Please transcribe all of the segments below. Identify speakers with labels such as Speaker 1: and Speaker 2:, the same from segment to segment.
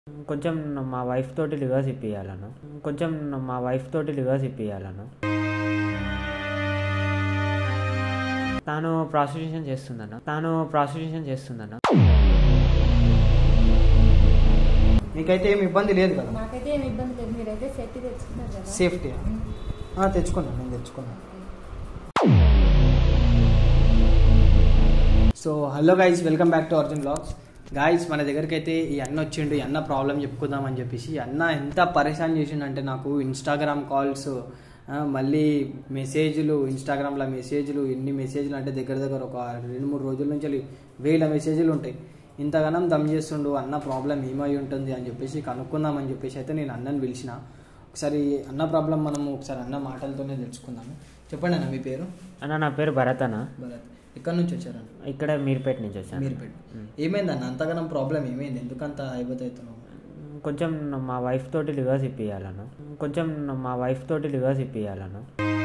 Speaker 1: కొంచెం మా వైఫ్ తోటి లివర్స్ ఇప్పియాలను కొంచెం మా వైఫ్ తోటి లివర్స్ ఇప్పియాలను తాను ప్రాస్టిట్యూషన్ చేస్తుందన్న తాను ప్రాస్టిట్యూషన్ చేస్తుందన్న
Speaker 2: మీకైతే ఏమి ఇబ్బంది లేదు కదా
Speaker 3: నాకైతే ఏమి ఇబ్బంది లేదు మీరైతే సేఫ్టీ తెచ్చుకున్నారు కదా
Speaker 2: సేఫ్టీ తెచ్చుకున్నాను నేను తెచ్చుకున్నాను so hello guys welcome back to Arjun vlogs guys మన దగ్గరికి అయితే ఈ అన్న వచ్చిండు ఈ అన్న ప్రాబ్లం చెప్పుకుందాం అని చెప్పేసి ఈ అన్న ఎంత పరేషాన్ చేసిండంటే నాకు ఇన్స్టాగ్రామ్ కాల్స్ మళ్ళీ మెసేజ్లు ఇన్స్టాగ్రామ్లో మెసేజ్లు ఎన్ని మెసేజ్లు అంటే దగ్గర దగ్గర ఒక రెండు మూడు రోజుల నుంచి వేల మెసేజ్లు ఉంటాయి ఇంతగానం దమ్ చేస్తుండు అన్న ప్రాబ్లం ఏమై ఉంటుంది అని చెప్పేసి కనుక్కుందాం అని చెప్పేసి అయితే నేను అన్నని పిలిచిన ఒకసారి అన్న ప్రాబ్లం మనము ఒకసారి అన్న మాటలతోనే తెలుసుకుందాము చెప్పండి అన్న మీ పేరు
Speaker 1: అన్న నా పేరు భరత్ అన్న
Speaker 2: భరత్ ఎక్కడి నుంచి వచ్చారన్న
Speaker 1: ఇక్కడ మీర్పేట నుంచి వచ్చాను
Speaker 2: మీరుపేట ఏమైంది అన్న అంతగానం ప్రాబ్లం ఏమైంది ఎందుకంత అయిపోతున్నావు
Speaker 1: కొంచెం మా వైఫ్ తోటి లివర్స్ ఇప్పియాలను కొంచెం మా వైఫ్ తోటి లివర్స్ ఇప్పియాలను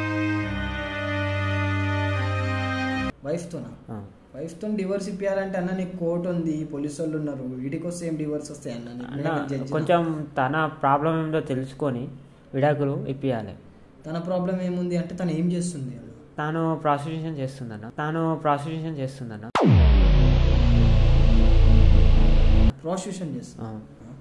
Speaker 2: వైఫ్తోనా
Speaker 1: ఆ.
Speaker 2: వైఫ్తో డివోర్స్ ఇప్పించాలంటే అన్న నీకు కోర్టు ఉంది పోలీసు వాళ్ళు ఉన్నారు వీటికి వస్తే ఏం డివోర్స్ వస్తాయి అన్న నీకు
Speaker 1: అన్న
Speaker 2: నేను జడ్జినా.
Speaker 1: కొంచెం తన ప్రాబ్లం ఏందో తెలుసుకొని విడాకులు ఇప్పియాలి
Speaker 2: తన ప్రాబ్లం ఏముంది అంటే తను ఏం చేస్తుంది అన్న
Speaker 1: తాను ప్రాస్టిట్యూషన్ చేస్తుందన్న తాను ప్రాస్టిట్యూషన్ చేస్తుందన్న
Speaker 2: ప్రాస్టిట్యూషన్ చేస్తుంది
Speaker 1: ఆ.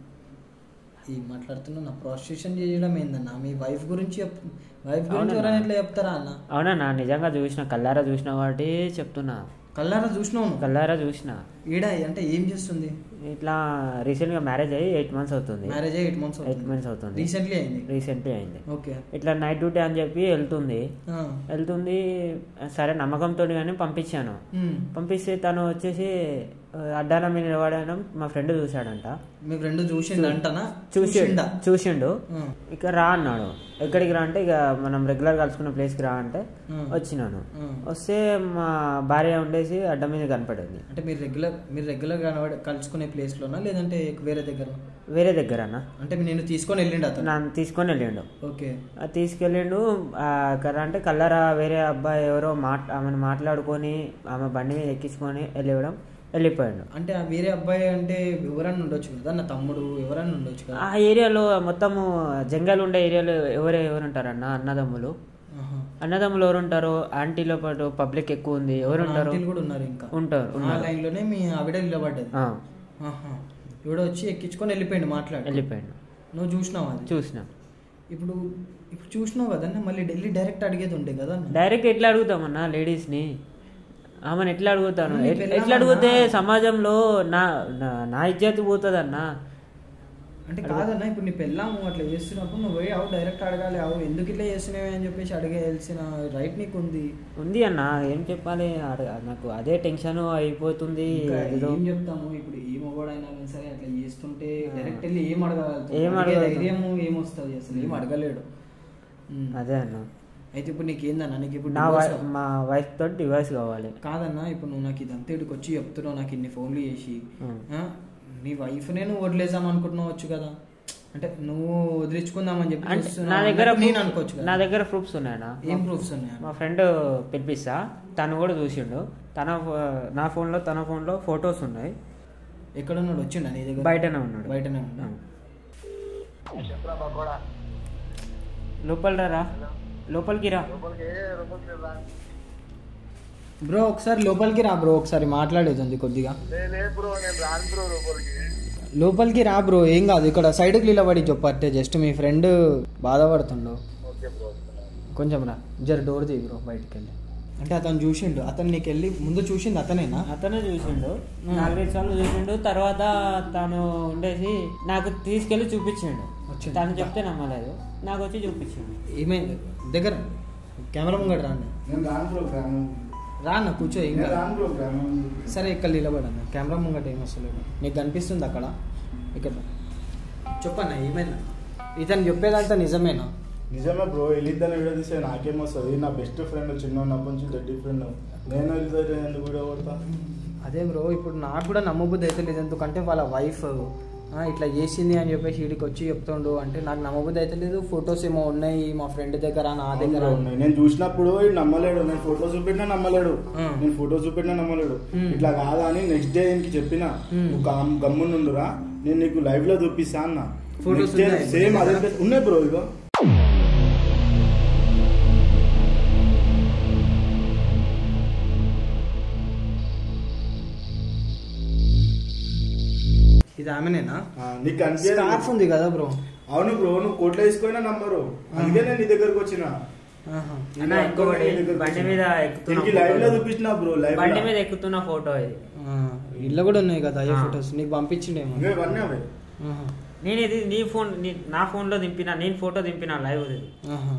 Speaker 2: ఈ మాట్లాడుతున్నా నా ప్రాస్టిట్యూషన్ చేయడం ఏందన్న మీ వైఫ్ గురించి చెప్ వైఫ్ గురించి
Speaker 1: అవునన్నా.
Speaker 2: ఎవరైనా ఎట్లా చెప్తారా అన్న
Speaker 1: అవునన్నా నిజంగా చూసిన కల్లారా చూసిన కాబట్టి చెప్తున్నా
Speaker 2: కల్లారా చూసినావు నువ్వు?
Speaker 1: కల్లారా చూసిన
Speaker 2: ఈడ అంటే ఏం చేస్తుంది
Speaker 1: ఇట్లా రీసెంట్గా మ్యారేజ్ అయ్యి ఎయిట్ మంత్స్ అవుతుంది
Speaker 2: marriage eight months
Speaker 1: eight months అవుతుంది
Speaker 2: రీసెంట్లీ అయింది
Speaker 1: రీసెంట్లీ అయింది
Speaker 2: ఓకే
Speaker 1: ఇట్లా నైట్ డ్యూటీ అని చెప్పి వెళ్తుంది
Speaker 2: ఆ.
Speaker 1: వెళ్తుంది సరే నమ్మకంతో కానీ పంపించాను
Speaker 2: ఉమ్.
Speaker 1: పంపిస్తే తను వచ్చేసి ఆ, అడ్డాల మీద నిలబడడం మా ఫ్రెండ్ చూశాడంట
Speaker 2: మీ ఫ్రెండ్ చూసిండు అంటనా
Speaker 1: చూసి
Speaker 2: చూసిండా
Speaker 1: చూసిండు
Speaker 2: ఆ.
Speaker 1: ఇక రా అన్నాడు ఎక్కడికి రా అంటే ఇక మనం రెగ్యులర్ కలుసుకున్న ప్లేస్కి రా అంటే
Speaker 2: ఆ.
Speaker 1: వచ్చినాను
Speaker 2: ఆ.
Speaker 1: వస్తే మా భార్య ఉండేసి అడ్డ మీద కనపడింది
Speaker 2: అంటే మీరు రెగ్యులర్ మీరు రెగ్యులర్ కనబడి కలుసుకునే ప్లేస్ లోనా లేదంటే వేరే దగ్గర
Speaker 1: వేరే దగ్గర అన్న
Speaker 2: అంటే నేను తీసుకొని వెళ్ళిండు అతను
Speaker 1: నన్ను తీసుకొని వెళ్ళిండు
Speaker 2: ఓకే
Speaker 1: ఆ తీసుకెళ్ళిండు ఆ, కర్ర అంటే కల్లరా వేరే అబ్బాయి ఎవరో మాట్ ఆమెను మాట్లాడుకొని ఆమె బండి మీద ఎక్కించుకొని వెళ్ళివ్వడం వెళ్ళిపోయాడు
Speaker 2: అంటే ఆ వేరే అబ్బాయి అంటే ఎవరన్నా ఉండొచ్చు కదా నా తమ్ముడు ఎవరన్నా ఉండొచ్చు కదా
Speaker 1: ఆ ఏరియాలో మొత్తము జంగల్ ఉండే ఏరియాలో ఎవరు ఎవరు ఉంటారన్న అన్నదమ్ములు
Speaker 2: ఆహా.
Speaker 1: అన్నదమ్ములు ఎవరు ఉంటారు ఆంటీలో పాటు పబ్లిక్ ఎక్కువ ఉంది ఎవరు ఉంటారు
Speaker 2: ఆంటీలు కూడా ఉన్నారు ఇంకా
Speaker 1: ఉంటారు
Speaker 2: ఆ
Speaker 1: ఉన్నారు
Speaker 2: లైన్ లోనే మీ ఆవిడ నిలబడ్డది
Speaker 1: ఆ,
Speaker 2: ఆహా. ఈవిడ వచ్చి ఎక్కించుకొని వెళ్ళిపోయింది మాట్లాడి
Speaker 1: వెళ్ళిపోయాడు
Speaker 2: నువ్వు చూసినావు అది
Speaker 1: చూసిన
Speaker 2: ఇప్పుడు ఇప్పుడు చూసినావు కదన్నా మళ్ళీ ఢిల్లీ డైరెక్ట్ అడిగేది ఉండే కదా
Speaker 1: డైరెక్ట్ ఎట్లా అడుగుతామన్నా లేడీస్ని ఆమెను ఎట్లా అడుగుతాను
Speaker 2: నీ
Speaker 1: ఎట్-
Speaker 2: పెళ్ళామన్నా?
Speaker 1: ఎట్లా అడిగితే సమాజంలో నా నా- నా ఇజ్జత్ పోతుందన్నా
Speaker 2: అంటే కాదన్నా ఇప్పుడు నీ పెళ్ళాము అట్లా చేస్తున్నప్పుడు నువ్వు పోయి అవు డైరెక్ట్ అడగాలి అవు ఎందుకు ఇట్లా చేస్తున్నావు అని చెప్పేసి అడిగేయాల్సిన రైట్ నీకు ఉంది
Speaker 1: ఉంది అన్న ఏం చెప్పాలి అడ- నాకు అదే టెన్షన్ అయిపోతుంది
Speaker 2: ఇంకా
Speaker 1: ఏదో
Speaker 2: ఏం చెప్తాము ఇప్పుడు ఏ మొగోడైనా కానీ సరే అట్లా చేస్తుంటే డైరెక్ట్ వెళ్ళి ఏం అడగలుగుతాం
Speaker 1: ఏం
Speaker 2: అడిగే
Speaker 1: అడగలుగుతాం?
Speaker 2: ధైర్యం ఏమొస్తుంది అసలు ఏం అడగలేడు ఉమ్.
Speaker 1: అదే అన్న
Speaker 2: అయితే ఇప్పుడు నీకు ఏందన్నా నీకు ఇప్పుడు
Speaker 1: నా
Speaker 2: divorce
Speaker 1: వై- మా వైఫ్ తోటి డివైస్ కావాలి
Speaker 2: కాదన్నా ఇప్పుడు నువ్వు నాకు ఇదంతా ఇక్కడికి వచ్చి చెప్తున్నావు నాకు ఇన్ని ఫోన్లు చేసి
Speaker 1: ఉం.
Speaker 2: ఆ, నీ వైఫ్నే నువ్వు వదిలేసాం అనుకుంటున్నావచ్చు కదా అంటే నువ్వు వదిలించుకుందామని చెప్పి
Speaker 1: అంటే
Speaker 2: చూస్తున్నావు
Speaker 1: నా దగ్గర
Speaker 2: అన్నట్టు నేను
Speaker 1: proof-
Speaker 2: అనుకోవచ్చు
Speaker 1: నా
Speaker 2: కదా
Speaker 1: దగ్గర ప్రూఫ్స్ ఉన్నాయన్నా
Speaker 2: ఏం ప్రూఫ్స్ ఉన్నాయి
Speaker 1: మా ఫ్రెండ్ పిలిపిస్తా తను కూడా చూసిండు తన ఫో- నా ఫోన్లో తన ఫోన్లో ఫొటోస్ ఉన్నాయి
Speaker 2: ఎక్కడ ఉన్నాడు వచ్చిండా నీ దగ్గర
Speaker 1: బయటనే ఉన్నాడు
Speaker 2: బయటనే ఉన్నా
Speaker 1: లోపల రా లోపలికి రా
Speaker 2: బ్రో ఒకసారి లోపలికి రా బ్రో ఒకసారి మాట్లాడేది ఉంది కొద్దిగా
Speaker 4: బ్రో నేను రాను బ్రో లోపలికి
Speaker 2: లోపలికి రా బ్రో ఏం కాదు ఇక్కడ సైడ్కి నిలబడి చెప్పట్టే జస్ట్ మీ ఫ్రెండ్ బాధపడుతుండు
Speaker 4: ఓకే బ్రో
Speaker 2: కొంచెం రా జర డోర్ తీ బ్రో బయటికి వెళ్ళి అంటే అతను చూసిండు అతను నీకు వెళ్ళి ముందు చూసిండు అతనేనా
Speaker 1: అతనే చూసిండు
Speaker 2: ఉం.
Speaker 1: నాలుగైదు సార్లు చూసిండు తర్వాత తను ఉండేసి నాకు తీసుకెళ్లి చూపించిండు
Speaker 2: వచ్చిండు.
Speaker 1: తను చెప్తే నమ్మలేదు నాకు వచ్చి చూపించిండు
Speaker 2: ఏమైంది దగ్గర కెమెరా ముంగట రాండి
Speaker 5: నేను రాను ప్రోగ్రామ్
Speaker 2: రా అన్న కూర్చో ఏం
Speaker 5: నేను
Speaker 2: కాదు.
Speaker 5: రాను ప్రోగ్రామ్
Speaker 2: సరే ఇక్కడ నిలబడన్న కెమెరా ముంగట ఏం వస్తలేదు నీకు కనిపిస్తుంది అక్కడ ఇక్కడ చెప్పన్న ఏమైనా ఇతను చెప్పేదంతా నిజమేనా
Speaker 5: నిజమే బ్రో వెళ్ళిద్దని వీడియో తీసే నాకేం వస్తుంది నా బెస్ట్ ఫ్రెండ్ చిన్న ఉన్నప్పటి నుంచి గట్టి ఫ్రెండ్ నేను వెళ్తే ఎందుకు వీడియో కొడతా
Speaker 2: అదే బ్రో ఇప్పుడు నాకు కూడా నమ్మబుద్ధి అయితే లేదు ఎందుకంటే వాళ్ళ వైఫ్ ఇట్లా చేసింది అని చెప్పేసి వీడికి వచ్చి చెప్తుండు అంటే నాకు నమ్మబుద్ధి అయితే లేదు ఫొటోస్ ఏమో ఉన్నాయి మా ఫ్రెండ్ దగ్గర నా దగ్గర
Speaker 5: అవును bro. నేను చూసినప్పుడు వీడు నమ్మలేడు నేను ఫోటో చూపెట్టినా నమ్మలేడు
Speaker 2: ఆ.
Speaker 5: నేను ఫోటో చూపెట్టినా నమ్మలేడు
Speaker 2: ఉమ్.
Speaker 5: ఇట్లా కాదా అని నెక్స్ట్ డే దీనికి చెప్పిన
Speaker 2: ఉమ్.
Speaker 5: నువ్వు గమ్- గమ్మునుండురా నేను నీకు లైవ్ లో చూపిస్తా అన్న
Speaker 2: Photos ఉన్నాయి.
Speaker 5: సేమ్ అదే place- ఉన్నాయి బ్రో ఇగో
Speaker 2: ఇది ఆమెనేనా
Speaker 5: ఆ, నీకు
Speaker 2: స్కార్ఫ్
Speaker 5: కనిపించదు
Speaker 2: ఉంది కదా బ్రో
Speaker 5: అవును బ్రో నువ్వు కోట్లో వేసుకున్న నంబరు అందుకే నేను నీ దగ్గరకు వచ్చిన
Speaker 2: ఆహా.
Speaker 1: అన్న ఇంకొకటి బండి మీద ఎక్కుతున్న
Speaker 5: దీనికి లైవ్ లో
Speaker 1: photo.
Speaker 5: చూపించిన బ్రో లైవ్
Speaker 1: బండి మీద ఎక్కుతున్న ఫోటో ఇది
Speaker 2: ఆ, ఇళ్ళ కూడా ఉన్నాయి కదా అయ్యే
Speaker 1: ఆ.
Speaker 2: ఫొటోస్ నీకు పంపించిండేమో
Speaker 5: ఇవన్నీ అవే
Speaker 2: ఆహా.
Speaker 1: నేను ఇది నీ ఫోన్ నీ- నా ఫోన్ లో దింపిన నేను ఫోటో దింపిన లైవ్ ఇది
Speaker 2: ఆహా.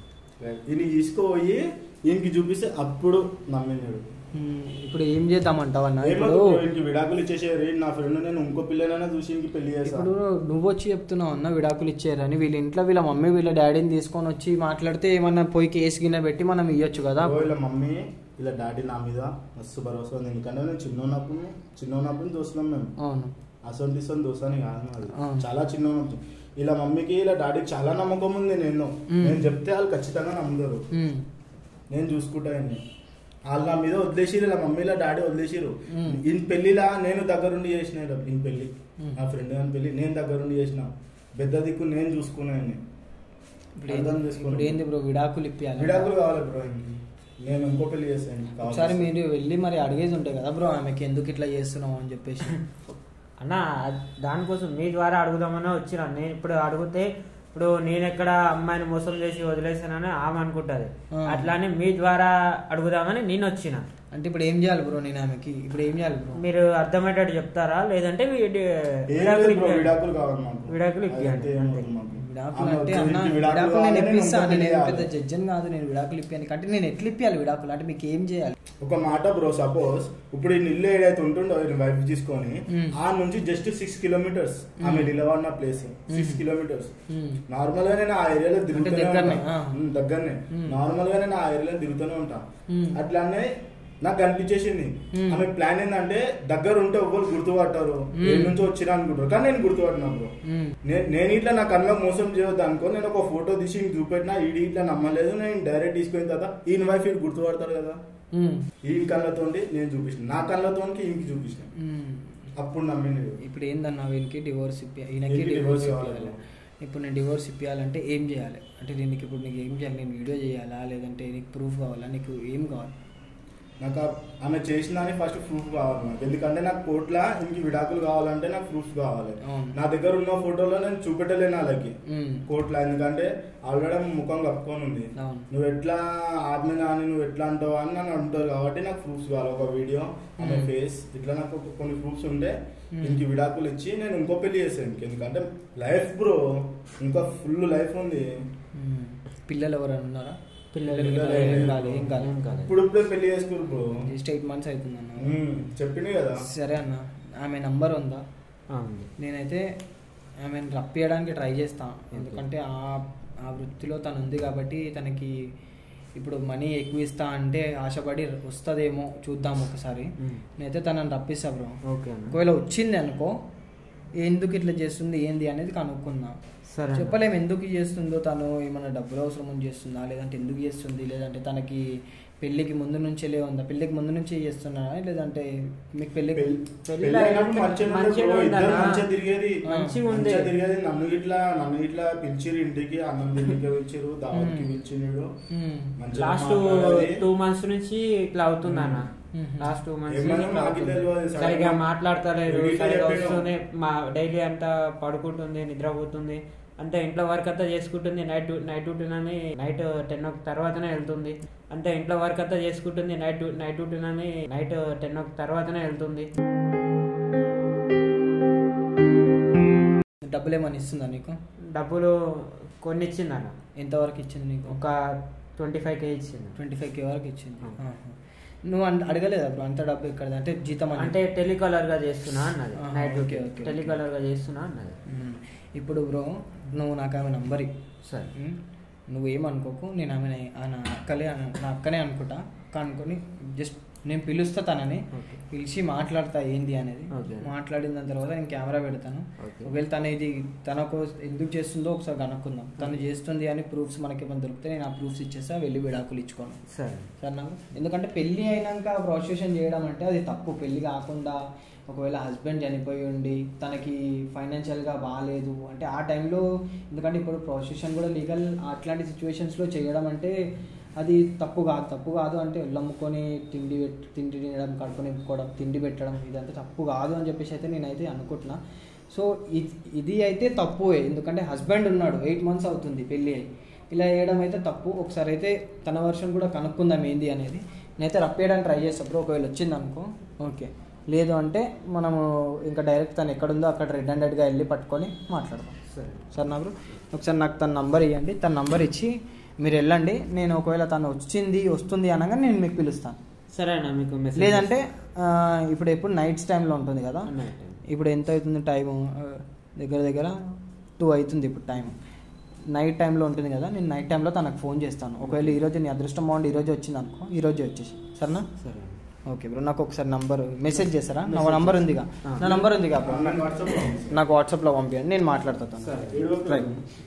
Speaker 5: ఇది తీసుకుపోయి ఈయనకి చూపిస్తే అప్పుడు నమ్మినాడు
Speaker 2: ఉమ్, ఇప్పుడు ఏం చేద్దామంటావు అన్న
Speaker 5: ఏమో
Speaker 2: ఇప్పుడు
Speaker 5: బ్రో, ఈయనకి విడాకులు ఇచ్చేసేయారు నా ఫ్రెండ్ నేను ఇంకో పిల్లనైనా చూసి ఈయనకి పెళ్లి చేస్తా
Speaker 2: ఇప్పుడు నువ్వు వచ్చి చెప్తున్నావు అన్న విడాకులు ఇచ్చారని వీళ్ళ ఇంట్లో వీళ్ళ మమ్మీ వీళ్ళ డాడీని తీసుకొని వచ్చి మాట్లాడితే ఏమన్నా పోయి కేసు గిన్నె పెట్టి మనం ఇవ్వచ్చు కదా
Speaker 5: బ్రో, వీళ్ళ మమ్మీ ఇలా డాడీ నా మీద మస్తు భరోసా ఉంది ఎందుకంటే నేను చిన్న ఉన్నప్పుడు చిన్న ఉన్నప్పుడు చూస్తున్నాం మేము
Speaker 2: అవును
Speaker 5: అసలు ఇసలు దోసాని కాదు నాది
Speaker 2: అవును.
Speaker 5: చాలా చిన్న ఉన్నప్పుడు ఇలా మమ్మీకి ఇలా డాడీకి చాలా నమ్మకం ఉంది నేను
Speaker 2: మ్మ్.
Speaker 5: నేను చెప్తే వాళ్ళు ఖచ్చితంగా నమ్ముతారు
Speaker 2: ఉమ్,
Speaker 5: నేను చూసుకుంటా ఆయన్ని. వాళ్ళు నా మీద వదిలేసిరు ఇలా మమ్మీ ఇలా డాడీ వదిలేసిరు
Speaker 2: మ్మ్.
Speaker 5: ఈయన పెళ్లిలా నేను దగ్గరుండి చేసిన ఇలా ఈయన పెళ్లి
Speaker 2: మ్మ్.
Speaker 5: నా ఫ్రెండ్ గారి పెళ్లి నేను దగ్గరుండి చేసిన పెద్ద దిక్కు నేను చూసుకున్నాను
Speaker 2: ఇప్పుడు ఏంది ఇప్పుడు ఏంది బ్రో విడాకులు ఇప్పియాలి
Speaker 5: విడాకులు కావాలి బ్రో ఆయనకి. నేను ఇంకో పెళ్లి చేస్తాను
Speaker 2: ఒకసారి మీరు వెళ్ళి మరి అడిగేది ఉంటాయి కదా బ్రో ఆమెకి ఎందుకు ఇట్లా చేస్తున్నావు అని చెప్పేసి
Speaker 1: అన్న అద్- దానికోసం మీ ద్వారా అడుగుదామని వచ్చిన నేను ఇప్పుడు అడిగితే ఇప్పుడు నేను ఎక్కడ అమ్మాయిని మోసం చేసి వదిలేసానని ఆమె అనుకుంటది
Speaker 2: ఆ.
Speaker 1: అట్లానే మీ ద్వారా అడుగుదామని నేను వచ్చిన
Speaker 2: అంటే ఇప్పుడు ఏం చేయాలి బ్రో నేను ఆమెకి ఇప్పుడు ఏం చేయాలి బ్రో
Speaker 1: మీరు అర్థమయ్యేటట్టు చెప్తారా లేదంటే మీ-
Speaker 5: ఏం
Speaker 1: విడాకులు
Speaker 5: లేదు బ్రో,
Speaker 1: ఇప్పియండి.
Speaker 5: విడాకులు కావాలి మాకు
Speaker 1: విడాకులు ఇప్పియండి.
Speaker 5: అదంతే ఏం వద్దు మాకు.
Speaker 2: విడాకులు
Speaker 5: ఆమె
Speaker 2: అంటే
Speaker 5: వచ్చి
Speaker 2: అన్న
Speaker 5: ఇంటికి
Speaker 2: విడాకులు నేను
Speaker 5: కావాలి,
Speaker 2: ఇప్పిస్తాను
Speaker 5: ఇంకో పెళ్లి
Speaker 2: నేను పెద్ద
Speaker 5: చేయాలి.
Speaker 2: జడ్జన్ కాదు నేను విడాకులు ఇప్పాను అంటే నేను ఎట్లా ఇప్పియాలి విడాకులు అంటే మీకు ఏం చేయాలి
Speaker 5: ఒక మాట బ్రో సపోజ్ ఇప్పుడు ఈ ఇల్లు ఏదైతే ఉంటుండో వైఫ్ తీసుకొని
Speaker 2: మ్మ్.
Speaker 5: ఆ నుంచి జస్ట్ సిక్స్ కిలోమీటర్స్ ఆమె నిలబడిన ప్లేస్ సిక్స్
Speaker 2: మ్మ్.
Speaker 5: Kilometres
Speaker 2: um.
Speaker 5: నార్మల్ గా నేను ఆ ఏరియాలో తిరుగుతూనే
Speaker 2: దగ్గరనే,
Speaker 5: ఉంటా.
Speaker 2: ఆ.
Speaker 5: మ్మ్, దగ్గరనే
Speaker 2: మ్మ్.
Speaker 5: నార్మల్ గా నేను ఆ ఏరియాలో తిరుగుతూనే ఉంటా
Speaker 2: మ్మ్.
Speaker 5: అట్లానే నాకు అనిపించేసింది
Speaker 2: మ్మ్.
Speaker 5: ఆమె ప్లాన్ ఏంటంటే దగ్గర ఉంటే ఎవరు గుర్తుపట్టారు
Speaker 2: మ్మ్.
Speaker 5: ఏ నుంచో వచ్చినా అనుకుంటారు కానీ నేను గుర్తుపట్టినా బ్రో
Speaker 2: ఉమ్.
Speaker 5: నే- నేను ఇట్లా నా కళ్ళ మోసం చేయొద్దు అనుకో నేను ఒక ఫోటో తీసి ఇంక చూపెట్టినా ఈడి ఇట్లా నమ్మలేదు నేను డైరెక్ట్ తీసుకున్న తర్వాత ఈయన వైఫ్ ఈయన గుర్తుపడతాడు కదా
Speaker 2: ఉమ్.
Speaker 5: ఈయన కళ్ళతోండి నేను చూపించిన నా కళ్ళతోనికి ఈయనకి చూపించిన
Speaker 2: ఉమ్.
Speaker 5: అప్పుడు నమ్మింది
Speaker 2: ఇప్పుడు ఏందన్నా వీనికి డివోర్స్ ఇప్పియాలి ఈయనకి
Speaker 5: వీనికి
Speaker 2: డివోర్స్
Speaker 5: divorce కావాలి.
Speaker 2: ఇప్పియాలి ఇప్పుడు నేను డివోర్స్ ఇప్పియాలంటే ఏం చేయాలి అంటే దీనికి ఇప్పుడు నీకు ఏం చేయాలి నేను వీడియో చేయాలా లేదంటే నీకు ప్రూఫ్ కావాలా నీకు ఏం కావాలి
Speaker 5: నాకు ఆ- ఆమె చేసిందని ఫస్ట్ ప్రూఫ్ కావాలి నాకు ఎందుకంటే నాకు కోర్టులో ఇంక విడాకులు కావాలంటే నాకు ప్రూఫ్ కావాలి
Speaker 2: అవును.
Speaker 5: నా దగ్గర ఉన్న ఫోటోలో నేను చూపెట్టలేను వాళ్ళకి
Speaker 2: ఉమ్.
Speaker 5: కోర్టులో ఎందుకంటే ఆల్రెడీ ఆమె ముఖం కప్పుకొని ఉంది
Speaker 2: అవును.
Speaker 5: నువ్వు ఎట్లా ఆమె కానీ నువ్వు ఎట్లా అంటావు అని నన్ను అంటారు కాబట్టి నాకు ప్రూఫ్స్ కావాలి ఒక వీడియో ఆమె
Speaker 2: మ్మ్.
Speaker 5: ఫేస్ ఇట్లా నాకు ఒక కొన్ని ప్రూఫ్స్ ఉంటే
Speaker 2: మ్మ్.
Speaker 5: ఇంక విడాకులు ఇచ్చి నేను ఇంకో పెళ్లి చేసాను ఇంక ఎందుకంటే లైఫ్ బ్రో ఇంకా ఫుల్ లైఫ్ ఉంది
Speaker 2: ఉమ్. పిల్లలు ఎవరైనా ఉన్నారా
Speaker 1: పిల్లలు
Speaker 2: పిల్లలు
Speaker 5: పిల్లలు
Speaker 2: ఏం
Speaker 5: ఏం
Speaker 2: కాదు ఏం కాదు
Speaker 1: ఏం కాదు.
Speaker 5: ఇప్పుడు ఇప్పుడే పెళ్లి చేసుకోరు బ్రో
Speaker 2: జస్ట్ ఎయిట్ మంత్స్ అవుతుంది అన్న
Speaker 5: మ్మ్. చెప్పింది కదా
Speaker 2: సరే అన్న ఆమె నంబర్ ఉందా
Speaker 1: ఆ, ఉంది.
Speaker 2: నేనైతే ఆమెను రప్పియడానికి ట్రై చేస్తాను ఎందుకంటే ఆ ఆ వృత్తిలో తను ఉంది కాబట్టి తనకి ఇప్పుడు మనీ ఎక్కువ ఇస్తా అంటే ఆశపడి వస్తుందేమో చూద్దాం ఒకసారి
Speaker 1: మ్మ్.
Speaker 2: నేనైతే తనని రప్పిస్తా బ్రో
Speaker 1: ఓకే అన్న
Speaker 2: ఒకవేళ వచ్చింది అనుకో ఎందుకు ఇట్లా చేస్తుంది ఏంది అనేది కనుక్కుందాం
Speaker 1: సరే అన్న.
Speaker 2: చెప్పలేము ఎందుకు చేస్తుందో తను ఏమైనా డబ్బులు అవసరం ఉండి చేస్తుందా లేదంటే ఎందుకు చేస్తుంది లేదంటే తనకి పెళ్ళికి ముందు నుంచే ఉందా పెళ్ళికి ముందు నుంచే చేస్తున్నా లేదంటే మీకు పెళ్ళికి
Speaker 5: పెళ్లి
Speaker 1: పెళ్లి
Speaker 5: పెళ్లి అయినప్పుడు
Speaker 1: అయినప్పుడు
Speaker 5: మంచిగా ఉండే
Speaker 1: మంచిగా
Speaker 5: bro. ఇద్దరు
Speaker 1: ఉందన్నా.
Speaker 5: మంచిగా తిరిగేది
Speaker 1: మంచిగా ఉంది.
Speaker 5: మంచిగా తిరిగేది నన్ను ఇట్లా నన్ను ఇట్లా పిలిచిరు ఇంటికి అన్నం తిండికి పిలిచిరు దావత్కి
Speaker 2: మ్మ్.
Speaker 5: పిలిచినాడు
Speaker 2: మ్మ్.
Speaker 5: మంచిగా
Speaker 1: లాస్ట్
Speaker 5: మాట్లాడేది.
Speaker 1: టూ మంత్స్ నుంచి ఇట్లా అవుతుంది అన్న
Speaker 2: మ్మ్.
Speaker 1: లాస్ట్ టూ మంత్స్
Speaker 5: ఏమన్నా
Speaker 1: నుంచి ఇట్లా
Speaker 5: నాకు
Speaker 1: అవుతుంది.
Speaker 5: తెలియదు. సరిగ్గా
Speaker 1: సరిగా మాట్లాడతలేరు
Speaker 5: వీడియో
Speaker 1: సరిగా
Speaker 5: చెప్పాను.
Speaker 1: వస్తుంది మా డైలీ అంతా పడుకుంటుంది నిద్రపోతుంది అంటే ఇంట్లో వర్క్ అంతా చేసుకుంటుంది నైట్ నైట్ డ్యూటీనని నైట్ టెన్ ఓ తర్వాతనే వెళ్తుంది అంటే ఇంట్లో వర్క్ అంతా చేసుకుంటుంది నైట్ నైట్ డ్యూటీనని నైట్ టెన్ ఓ తర్వాతనే వెళ్తుంది
Speaker 2: డబ్బులు ఏమైనా ఇస్తుందా నీకు
Speaker 1: డబ్బులు కొన్ని ఇచ్చింది అన్న
Speaker 2: ఎంతవరకు ఇచ్చింది నీకు
Speaker 1: ఒక ట్వంటీ ఫైవ్ కే ఇచ్చింది
Speaker 2: ట్వంటీ ఫైవ్ కే వరకు ఇచ్చింది
Speaker 1: ఆ.
Speaker 2: ఆహా. నువ్వు అంత అడగలేదా బ్రో అంత డబ్బు ఇక్కడ అంటే జీతం అని
Speaker 1: అంటే టెలికాలర్ గా చేస్తున్నా అన్నది
Speaker 2: ఆహా,
Speaker 1: night
Speaker 2: okay, okay, okay.
Speaker 1: Telecaller గా చేస్తున్నా అన్నది
Speaker 2: మ్మ్. ఇప్పుడు బ్రో నువ్వు నాకు ఆమె నంబర్ ఇ.
Speaker 1: సరే
Speaker 2: మ్మ్. నువ్వేమనుకోకు నేను ఆమె నా అక్కలే అన- నా అక్కనే అనుకుంటా కనుకొని జస్ట్ నేను పిలుస్తా తనని
Speaker 1: ఓకే.
Speaker 2: పిలిచి మాట్లాడతా ఏంది అనేది
Speaker 1: ఓకే.
Speaker 2: మాట్లాడిన దాని తర్వాత నేను కెమెరా పెడతాను
Speaker 1: ఓకే.
Speaker 2: ఒకవేళ తను ఇది తనకు ఎందుకు చేస్తుందో ఒకసారి కనుక్కుందాం తను చేస్తుంది అని ప్రూఫ్స్ మనకి ఏమైనా దొరికితే నేను ఆ ప్రూఫ్స్ ఇచ్చేస్తా వెళ్ళి విడాకులు ఇచ్చుకోను
Speaker 1: సరే
Speaker 2: సార్ నాకు ఎందుకంటే పెళ్ళి అయినాక ప్రాస్టిట్యూషన్ చేయడం అంటే అది తప్పు పెళ్ళి కాకుండా ఒకవేళ హస్బెండ్ చనిపోయి ఉండి తనకి ఫైనాన్షియల్గా బాగాలేదు అంటే ఆ టైంలో ఎందుకంటే ఇప్పుడు ప్రొసెషన్ కూడా లీగల్ అట్లాంటి సిచ్యువేషన్స్లో చేయడం అంటే అది తప్పు కాదు తప్పు కాదు అంటే ఒళ్ళమ్ముకొని తిండి పెట్ తిండి తినడం కడుపు నింపుకోవడం తిండి పెట్టడం ఇదంతా తప్పు కాదు అని చెప్పేసి అయితే నేనైతే అనుకుంటున్నా సో ఇది ఇది అయితే తప్పు ఎందుకంటే హస్బెండ్ ఉన్నాడు ఎయిట్ మంత్స్ అవుతుంది పెళ్ళి అయ్యి ఇలా చేయడం అయితే తప్పు ఒకసారి అయితే తన వర్షన్ కూడా కనుక్కుందాం ఏంది అనేది నేనైతే రప్పేయడానికి ట్రై చేస్తా బ్రో ఒకవేళ వచ్చింది అనుకో ఓకే లేదు అంటే మనము ఇంకా డైరెక్ట్ తను ఎక్కడుందో అక్కడ రెడ్ హ్యాండెడ్గా వెళ్ళి పట్టుకొని మాట్లాడదాం
Speaker 1: సరే
Speaker 2: సార్ నాకు ఒకసారి నాకు తన నంబర్ ఇవ్వండి తన నంబర్ ఇచ్చి మీరు వెళ్ళండి నేను ఒకవేళ తను వచ్చింది వస్తుంది అనగా నేను మీకు పిలుస్తాను
Speaker 1: సరే అన్న మీకు మెసేజ్
Speaker 2: లేదంటే ఆ, ఇప్పుడు ఎప్పుడు నైట్స్ టైంలో ఉంటుంది కదా
Speaker 1: Night time.
Speaker 2: ఇప్పుడు ఎంత అవుతుంది టైము ఆ, దగ్గర దగ్గర టూ అవుతుంది ఇప్పుడు టైం నైట్ టైంలో ఉంటుంది కదా నేను నైట్ టైంలో తనకు ఫోన్ చేస్తాను ఒకవేళ ఈరోజు నీ అదృష్టం బాగుండి ఈరోజు వచ్చింది అనుకో ఈరోజు వచ్చేసి సరేనా
Speaker 1: సరే
Speaker 2: ఓకే బ్రో నాకు ఒకసారి నంబర్ మెసేజ్ చేస్తారా నా నంబర్ ఉందిగా
Speaker 1: ఆ.
Speaker 2: నా నంబర్ ఉందిగా బ్రో
Speaker 5: నాకు వాట్సాప్
Speaker 2: నాకు వాట్సాప్లో పంపించండి నేను మాట్లాడుతాను
Speaker 1: సరే.
Speaker 2: రైట్